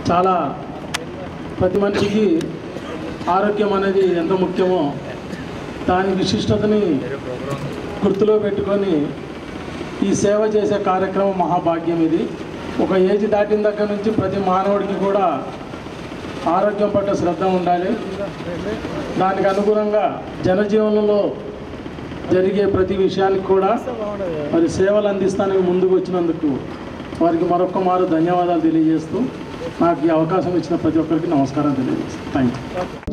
చాలా ప్రతి మనిషికి ఆరోగ్యం అనేది ఎంత ముఖ్యమో దాని విశిష్టతని గుర్తులో పెట్టుకొని ఈ సేవ చేసే కార్యక్రమం మహాభాగ్యం ఇది ఒక ఏజ్ దాటిన దగ్గర నుంచి ప్రతి మానవుడికి కూడా ఆరోగ్యం పట్ల శ్రద్ధ ఉండాలి దానికి అనుగుణంగా జనజీవనంలో జరిగే ప్రతి విషయానికి కూడా మరి సేవలు అందిస్తానికి ముందుకు వచ్చినందుకు వారికి మరొక మారు ధన్యవాదాలు తెలియజేస్తూ నాకు ఈ అవకాశం ఇచ్చిన ప్రతి ఒక్కరికి నమస్కారం తెలియజేస్తాను థ్యాంక్ యూ